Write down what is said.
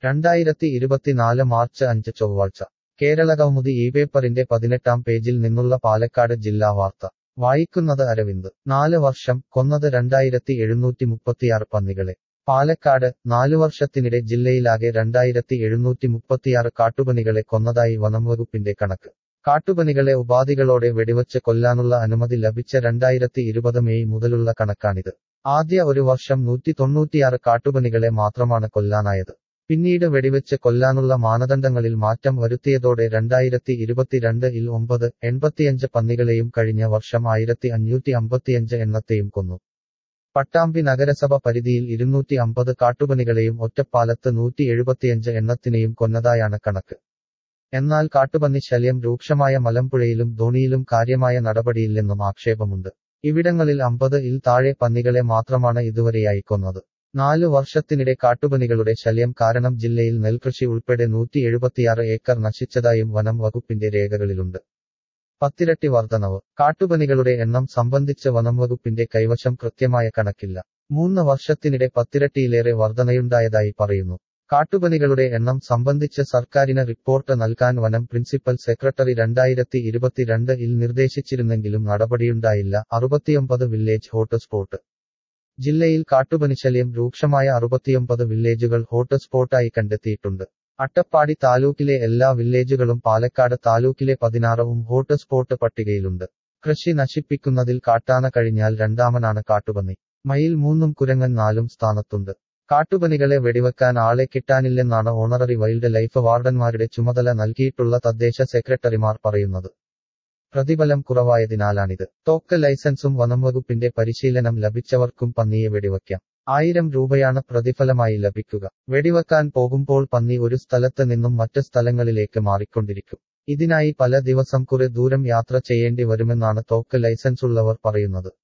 രണ്ടായിരത്തി ഇരുപത്തിനാല് മാർച്ച് അഞ്ച് ചൊവ്വാഴ്ച കേരളകൗമുദി ഈ പേപ്പറിന്റെ പതിനെട്ടാം പേജിൽ നിന്നുള്ള പാലക്കാട് ജില്ലാ വാർത്ത വായിക്കുന്നത് അരവിന്ദ് നാല് വർഷം കൊന്നത് രണ്ടായിരത്തി എഴുന്നൂറ്റി മുപ്പത്തിയാറ് പന്നികളെ പാലക്കാട് നാലു വർഷത്തിനിടെ ജില്ലയിലാകെ രണ്ടായിരത്തി എഴുന്നൂറ്റി മുപ്പത്തിയാറ് കാട്ടുപന്നികളെ കൊന്നതായി വനംവകുപ്പിന്റെ കണക്ക് കാട്ടുപന്നികളെ ഉപാധികളോടെ വെടിവച്ച് കൊല്ലാനുള്ള അനുമതി ലഭിച്ച രണ്ടായിരത്തി ഇരുപത് മെയ് മുതലുള്ള കണക്കാണിത് ആദ്യ ഒരു വർഷം നൂറ്റി തൊണ്ണൂറ്റിയാറ് കാട്ടുപന്നികളെ മാത്രമാണ് കൊല്ലാനായത് പിന്നീട് വെടിവെച്ച് കൊല്ലാനുള്ള മാനദണ്ഡങ്ങളിൽ മാറ്റം വരുത്തിയതോടെ രണ്ടായിരത്തി ഇരുപത്തിരണ്ട് ഇൽ ഒമ്പത് എൺപത്തിയഞ്ച് പന്നികളെയും കഴിഞ്ഞ വർഷം ആയിരത്തി അഞ്ഞൂറ്റി അമ്പത്തിയഞ്ച് എണ്ണത്തെയും കൊന്നു പട്ടാമ്പി നഗരസഭ പരിധിയിൽ ഇരുന്നൂറ്റി അമ്പത് കാട്ടുപന്നികളെയും ഒറ്റപ്പാലത്ത് നൂറ്റി എഴുപത്തിയഞ്ച് എണ്ണത്തിനെയും കൊന്നതായാണ് കണക്ക് എന്നാൽ കാട്ടുപന്നി ശല്യം രൂക്ഷമായ മലമ്പുഴയിലും ധോണിയിലും കാര്യമായ നടപടിയില്ലെന്നും ആക്ഷേപമുണ്ട് ഇവിടങ്ങളിൽ അമ്പത് ഇൽ താഴെ പന്നികളെ മാത്രമാണ് ഇതുവരെയായി കൊന്നത് നാലു വർഷത്തിനിടെ കാട്ടുപന്നികളുടെ ശല്യം കാരണം ജില്ലയിൽ നെൽകൃഷി ഉൾപ്പെടെ നൂറ്റി എഴുപത്തിയാറ് ഏക്കർ നശിച്ചതായും വനം വകുപ്പിന്റെ രേഖകളിലുണ്ട് പത്തിരട്ടി വർധനവ് കാട്ടുപന്നികളുടെ എണ്ണം സംബന്ധിച്ച് വനം വകുപ്പിന്റെ കൈവശം കൃത്യമായ കണക്കില്ല മൂന്ന് വർഷത്തിനിടെ പത്തിരട്ടിയിലേറെ വർധനയുണ്ടായതായി പറയുന്നു കാട്ടുപന്നികളുടെ എണ്ണം സംബന്ധിച്ച് സർക്കാരിന് റിപ്പോർട്ട് നൽകാൻ വനം പ്രിൻസിപ്പൽ സെക്രട്ടറി രണ്ടായിരത്തി ഇരുപത്തിരണ്ട് ഇൽ നിർദ്ദേശിച്ചിരുന്നെങ്കിലും നടപടിയുണ്ടായില്ല അറുപത്തിയൊമ്പത് വില്ലേജ് ഹോട്ട്സ്പോട്ട് ജില്ലയിൽ കാട്ടുപനിശല്യം രൂക്ഷമായ അറുപത്തിയൊമ്പത് വില്ലേജുകൾ ഹോട്ട്സ്പോട്ടായി കണ്ടെത്തിയിട്ടുണ്ട് അട്ടപ്പാടി താലൂക്കിലെ എല്ലാ വില്ലേജുകളും പാലക്കാട് താലൂക്കിലെ പതിനാറവും ഹോട്ട്സ്പോട്ട് പട്ടികയിലുണ്ട് കൃഷി നശിപ്പിക്കുന്നതിൽ കാട്ടാന കഴിഞ്ഞാൽ രണ്ടാമനാണ് കാട്ടുപന്നി മയിൽ മൂന്നും കുരങ്ങൻ നാലും സ്ഥാനത്തുണ്ട് കാട്ടുപനികളെ വെടിവെക്കാൻ ആളെ കിട്ടാനില്ലെന്നാണ് ഓണററി വൈൽഡ് ലൈഫ് വാർഡന്മാരുടെ ചുമതല നൽകിയിട്ടുള്ള തദ്ദേശ സെക്രട്ടറിമാർ പറയുന്നത് പ്രതിഫലം കുറവായതിനാലാണിത് തോക്ക് ലൈസൻസും വനംവകുപ്പിന്റെ പരിശീലനം ലഭിച്ചവർക്കും പന്നിയെ വെടിവയ്ക്കാം ആയിരം രൂപയാണ് പ്രതിഫലമായി ലഭിക്കുക വെടിവെക്കാൻ പോകുമ്പോൾ പന്നി ഒരു സ്ഥലത്ത് നിന്നും മറ്റ് സ്ഥലങ്ങളിലേക്ക് മാറിക്കൊണ്ടിരിക്കും ഇതിനായി പല ദിവസം കുറെ ദൂരം യാത്ര ചെയ്യേണ്ടി വരുമെന്നാണ് തോക്ക് ലൈസൻസുള്ളവർ പറയുന്നത്